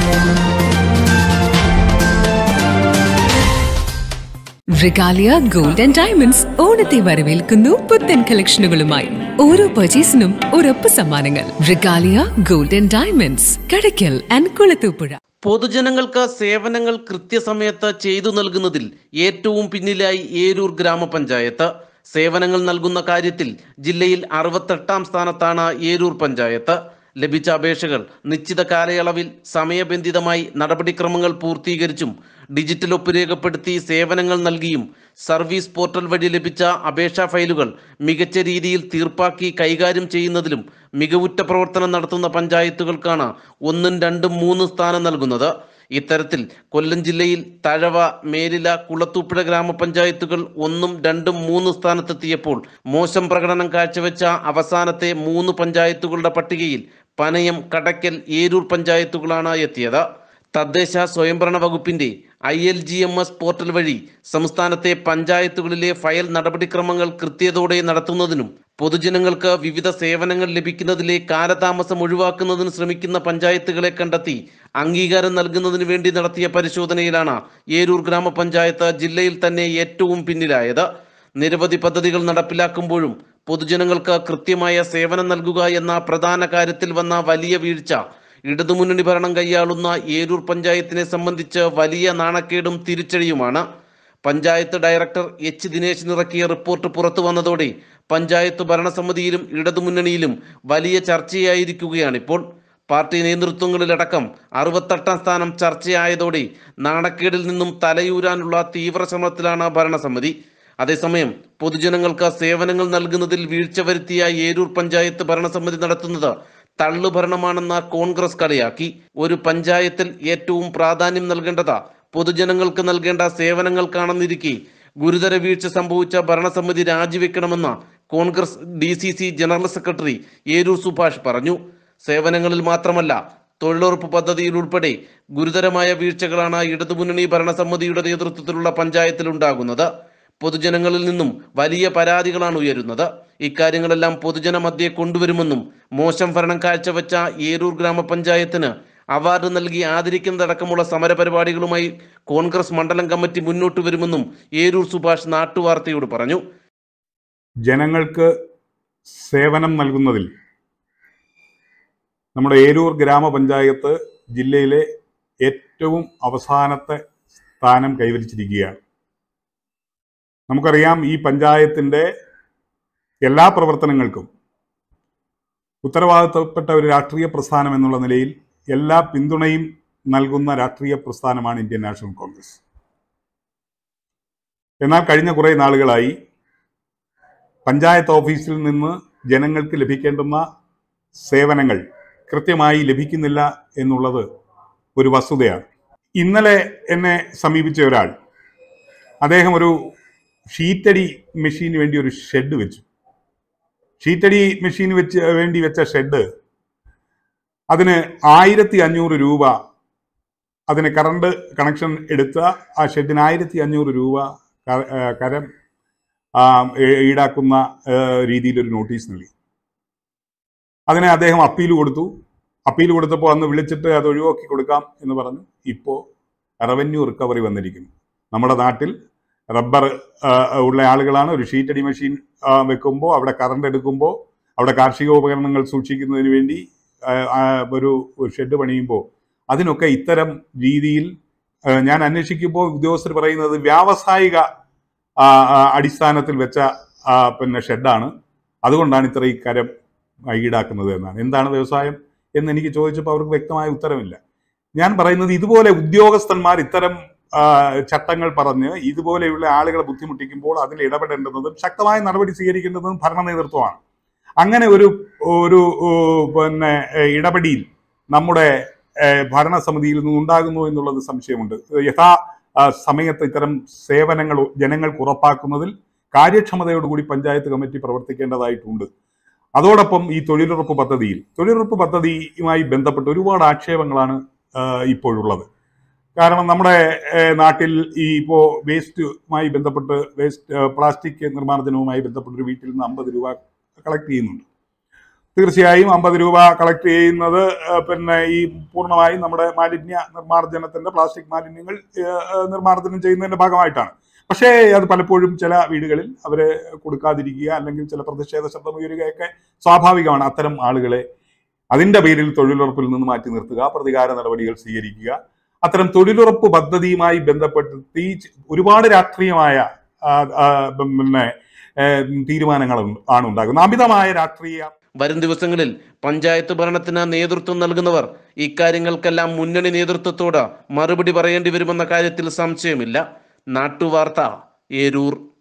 Regalia gold and diamonds ഓണത്തെ വരവേൽക്കുന്നു പുത്തൻ കളക്ഷനുകളുമായി ഓരോ പർച്ചേസിനും ഒരൊപ്പ് സമ്മാനങ്ങൾ Regalia gold and diamonds Kadakkal and Kulathupuzha പൊതുജനങ്ങൾക്ക് സേവനങ്ങൾ കൃത്യസമയത്ത് ചെയ്തു നൽകുന്നതിൽ ഏറ്റവും പിന്നിലായി ഏരൂർ ഗ്രാമപഞ്ചായത്ത് സേവനങ്ങൾ നൽകുന്ന കാര്യത്തിൽ ജില്ലയിൽ അറുപത്തെട്ടാം സ്ഥാനത്താണ് ഏരൂർ പഞ്ചായത്ത് ലഭിച്ച അപേക്ഷകൾ നിശ്ചിത കാലയളവിൽ സമയബന്ധിതമായി നടപടിക്രമങ്ങൾ പൂർത്തീകരിച്ചും ഡിജിറ്റൽ ഒപ്പ് രേഖപ്പെടുത്തി സേവനങ്ങൾ നൽകിയും സർവീസ് പോർട്ടൽ വഴി ലഭിച്ച അപേക്ഷാ ഫയലുകൾ മികച്ച രീതിയിൽ തീർപ്പാക്കി കൈകാര്യം ചെയ്യുന്നതിലും മികവുറ്റ പ്രവർത്തനം നടത്തുന്ന പഞ്ചായത്തുകൾക്കാണ് ഒന്നും രണ്ടും മൂന്നും സ്ഥാനം നൽകുന്നത് ഇത്തരത്തിൽ കൊല്ലം ജില്ലയിൽ തഴവ മേലില കുളത്തൂപ്പുഴ ഗ്രാമപഞ്ചായത്തുകൾ ഒന്നും രണ്ടും മൂന്ന് സ്ഥാനത്തെത്തിയപ്പോൾ മോശം പ്രകടനം കാഴ്ചവെച്ച അവസാനത്തെ മൂന്ന് പഞ്ചായത്തുകളുടെ പട്ടികയിൽ പനയം കടയ്ക്കൽ ഏരൂർ പഞ്ചായത്തുകളാണ് എത്തിയത് തദ്ദേശ സ്വയംഭരണ വകുപ്പിന്റെ I L G M S portal വഴി സംസ്ഥാനത്തെ പഞ്ചായത്തുകളിലെ ഫയൽ നടപടിക്രമങ്ങൾ കൃത്യതയോടെ നടത്തുന്നതിനും പൊതുജനങ്ങൾക്ക് വിവിധ സേവനങ്ങൾ ലഭിക്കുന്നതിലെ കാലതാമസം ഒഴിവാക്കുന്നതിന് ശ്രമിക്കുന്ന പഞ്ചായത്തുകളെ കണ്ടെത്തി അംഗീകാരം നൽകുന്നതിന് വേണ്ടി നടത്തിയ പരിശോധനയിലാണ് ഏരൂർ ഗ്രാമപഞ്ചായത്ത് ജില്ലയിൽ തന്നെ ഏറ്റവും പിന്നിലായത് നിരവധി പദ്ധതികൾ നടപ്പിലാക്കുമ്പോഴും പൊതുജനങ്ങൾക്ക് കൃത്യമായ സേവനം നൽകുക എന്ന പ്രധാന കാര്യത്തിൽ വന്ന വലിയ വീഴ്ച ഇടതുമുന്നണി ഭരണം കൈയാളുന്ന ഏരൂർ പഞ്ചായത്തിനെ സംബന്ധിച്ച് വലിയ നാണക്കേടും തിരിച്ചടിയുമാണ് പഞ്ചായത്ത് ഡയറക്ടർ എച്ച് ദിനേശിന് ഇറക്കിയ റിപ്പോർട്ട് പുറത്തു വന്നതോടെ പഞ്ചായത്ത് ഭരണസമിതിയിലും ഇടതുമുന്നണിയിലും വലിയ ചർച്ചയായിരിക്കുകയാണിപ്പോൾ പാർട്ടി നേതൃത്വങ്ങളിലടക്കം അറുപത്തെട്ടാം സ്ഥാനം ചർച്ചയായതോടെ നാണക്കേടിൽ നിന്നും തലയൂരാനുള്ള തീവ്ര ശ്രമത്തിലാണ് ഭരണസമിതി അതേസമയം പൊതുജനങ്ങൾക്ക് സേവനങ്ങൾ നൽകുന്നതിൽ വീഴ്ച വരുത്തിയ ഏരൂർ പഞ്ചായത്ത് ഭരണസമിതി നടത്തുന്നത് തള്ളുഭരണമാണെന്ന കോൺഗ്രസ് കളിയാക്കി ഒരു പഞ്ചായത്തിൽ ഏറ്റവും പ്രാധാന്യം നൽകേണ്ടത് പൊതുജനങ്ങൾക്ക് നൽകേണ്ട സേവനങ്ങൾക്കാണെന്നിരിക്കെ ഗുരുതര വീഴ്ച സംഭവിച്ച ഭരണസമിതി രാജിവെക്കണമെന്ന് Congress D C C general secretary Eroor Subhash പറഞ്ഞു സേവനങ്ങളിൽ മാത്രമല്ല തൊഴിലുറപ്പ് പദ്ധതിയിൽ ഉൾപ്പെടെ ഗുരുതരമായ വീഴ്ചകളാണ് ഇടതുമുന്നണി ഭരണസമിതിയുടെ നേതൃത്വത്തിലുള്ള പഞ്ചായത്തിൽ ഉണ്ടാകുന്നത് പൊതുജനങ്ങളിൽ നിന്നും വലിയ പരാതികളാണ് ഉയരുന്നത് ഇക്കാര്യങ്ങളെല്ലാം പൊതുജന മധ്യേ കൊണ്ടുവരുമെന്നും മോശം ഭരണം കാഴ്ചവെച്ച ഏരൂർ ഗ്രാമപഞ്ചായത്തിന് അവാർഡ് നൽകി ആദരിക്കുന്നതടക്കമുള്ള സമരപരിപാടികളുമായി കോൺഗ്രസ് മണ്ഡലം കമ്മിറ്റി മുന്നോട്ട് വരുമെന്നും ഏരൂർ സുഭാഷ് നാട്ടുവാർത്തയോട് പറഞ്ഞു ജനങ്ങൾക്ക് സേവനം നൽകുന്നതിൽ നമ്മുടെ ഏരൂർ ഗ്രാമപഞ്ചായത്ത് ജില്ലയിലെ ഏറ്റവും അവസാനത്തെ സ്ഥാനം കൈവരിച്ചിരിക്കുകയാണ് നമുക്കറിയാം ഈ പഞ്ചായത്തിൻ്റെ എല്ലാ പ്രവർത്തനങ്ങൾക്കും ഉത്തരവാദിത്തപ്പെട്ട ഒരു രാഷ്ട്രീയ പ്രസ്ഥാനം എന്നുള്ള നിലയിൽ എല്ലാ പിന്തുണയും നൽകുന്ന രാഷ്ട്രീയ പ്രസ്ഥാനമാണ് ഇന്ത്യൻ നാഷണൽ കോൺഗ്രസ് എന്നാൽ കഴിഞ്ഞ കുറേ നാളുകളായി പഞ്ചായത്ത് ഓഫീസിൽ നിന്ന് ജനങ്ങൾക്ക് ലഭിക്കേണ്ടുന്ന സേവനങ്ങൾ കൃത്യമായി ലഭിക്കുന്നില്ല എന്നുള്ളത് ഒരു വസ്തുതയാണ് ഇന്നലെ എന്നെ സമീപിച്ച ഒരാൾ അദ്ദേഹം ഒരു ഷീറ്റടി മെഷീന് വേണ്ടി ഒരു ഷെഡ് വെച്ചു ഷീറ്റടി മെഷീൻ വെച്ച് വേണ്ടി വെച്ച ഷെഡ് അതിന് ആയിരത്തി അഞ്ഞൂറ് രൂപ അതിന് കറണ്ട് കണക്ഷൻ എടുത്ത ആ ഷെഡിന് ആയിരത്തി അഞ്ഞൂറ് രൂപ ക- ആ, കരം ആ, ഈ- ഈടാക്കുന്ന ആ, രീതിയിലൊരു നോട്ടീസ് നൽകി അതിനെ അദ്ദേഹം അപ്പീൽ കൊടുത്തു അപ്പീൽ കൊടുത്തപ്പോൾ അന്ന് വിളിച്ചിട്ട് അത് ഒഴിവാക്കി കൊടുക്കാം എന്ന് പറഞ്ഞു ഇപ്പോൾ റവന്യൂ റിക്കവറി വന്നിരിക്കുന്നു നമ്മുടെ നാട്ടിൽ റബ്ബർ ആ, ഉള്ള ആളുകളാണ് ഒരു ഷീറ്റടി മെഷീൻ ആ, വെക്കുമ്പോൾ അവിടെ കറണ്ട് എടുക്കുമ്പോൾ അവിടെ കാർഷിക ഉപകരണങ്ങൾ സൂക്ഷിക്കുന്നതിന് വേണ്ടി ആ, ആ, ഒരു ഷെഡ് പണിയുമ്പോൾ അതിനൊക്കെ ഇത്തരം രീതിയിൽ ആ, ഞാൻ അന്വേഷിക്കുമ്പോൾ ഉദ്യോഗസ്ഥർ പറയുന്നത് വ്യാവസായിക ആ, ആ, അടിസ്ഥാനത്തിൽ വെച്ച ആ, പിന്നെ ഷെഡാണ് അതുകൊണ്ടാണ് ഇത്ര ഈ കരം ഈടാക്കുന്നത് എന്നാണ് എന്താണ് വ്യവസായം എന്ന് എനിക്ക് ചോദിച്ചപ്പോൾ അവർക്ക് വ്യക്തമായ ഉത്തരമില്ല ഞാൻ പറയുന്നത് ഇതുപോലെ ഉദ്യോഗസ്ഥന്മാർ ഇത്തരം ആ, ചട്ടങ്ങൾ പറഞ്ഞ് ഇതുപോലെയുള്ള ആളുകളെ ബുദ്ധിമുട്ടിക്കുമ്പോൾ അതിൽ ഇടപെടേണ്ടുന്നതും ശക്തമായ നടപടി സ്വീകരിക്കേണ്ടതും ഭരണ നേതൃത്വമാണ് അങ്ങനെ ഒരു ഒരു ഓ, പിന്നെ ഏ, ഇടപെടിയിൽ നമ്മുടെ ഏ, ഭരണസമിതിയിൽ നിന്ന് ഉണ്ടാകുന്നു എന്നുള്ളത് സംശയമുണ്ട് യഥാ ആ, സമയത്ത് ഇത്തരം സേവനങ്ങൾ ജനങ്ങൾക്ക് ഉറപ്പാക്കുന്നതിൽ കാര്യക്ഷമതയോടുകൂടി പഞ്ചായത്ത് കമ്മിറ്റി പ്രവർത്തിക്കേണ്ടതായിട്ടുണ്ട് അതോടൊപ്പം ഈ തൊഴിലുറപ്പ് പദ്ധതിയിൽ തൊഴിലുറപ്പ് പദ്ധതിയുമായി ബന്ധപ്പെട്ട് ഒരുപാട് ആക്ഷേപങ്ങളാണ് ആ, ഇപ്പോഴുള്ളത് കാരണം നമ്മുടെ ഏ, നാട്ടിൽ ഈ ഇപ്പോൾ വേസ്റ്റുമായി ബന്ധപ്പെട്ട് വേസ്റ്റ് പ്ലാസ്റ്റിക് നിർമ്മാർജ്ജനവുമായി ബന്ധപ്പെട്ട് ഒരു വീട്ടിൽ നിന്ന് അമ്പത് രൂപ കളക്ട് ചെയ്യുന്നുണ്ട് തീർച്ചയായും അമ്പത് രൂപ കളക്ട് ചെയ്യുന്നത് ആ, പിന്നെ ഈ പൂർണ്ണമായും നമ്മുടെ മാലിന്യ നിർമ്മാർജ്ജനത്തിന്റെ പ്ലാസ്റ്റിക് മാലിന്യങ്ങൾ ആ, ആ, നിർമ്മാർജ്ജനം ചെയ്യുന്നതിന്റെ ഭാഗമായിട്ടാണ് പക്ഷേ അത് പലപ്പോഴും ചില വീടുകളിൽ അവരെ കൊടുക്കാതിരിക്കുക അല്ലെങ്കിൽ ചില പ്രതിഷേധ ശബ്ദം ഉയരുകയൊക്കെ സ്വാഭാവികമാണ് അത്തരം ആളുകളെ അതിന്റെ പേരിൽ തൊഴിലുറപ്പിൽ നിന്ന് മാറ്റി നിർത്തുക പ്രതികാര നടപടികൾ സ്വീകരിക്കുക അത്തരം തൊഴിലുറപ്പ് പദ്ധതിയുമായി ബന്ധപ്പെടുത്തി ഒരുപാട് രാഷ്ട്രീയമായ ആ, ആ, പിന്നെ ഏ, തീരുമാനങ്ങൾ ആണ് ഉണ്ടാകുന്നത് അമിതമായ രാഷ്ട്രീയ വരും ദിവസങ്ങളിൽ പഞ്ചായത്ത് ഭരണത്തിന് നേതൃത്വം നൽകുന്നവർ ഇക്കാര്യങ്ങൾക്കെല്ലാം മുന്നണി നേതൃത്വത്തോട് മറുപടി പറയേണ്ടി വരുമെന്ന കാര്യത്തിൽ സംശയമില്ല നാട്ടുവാർത്ത ഏരൂർ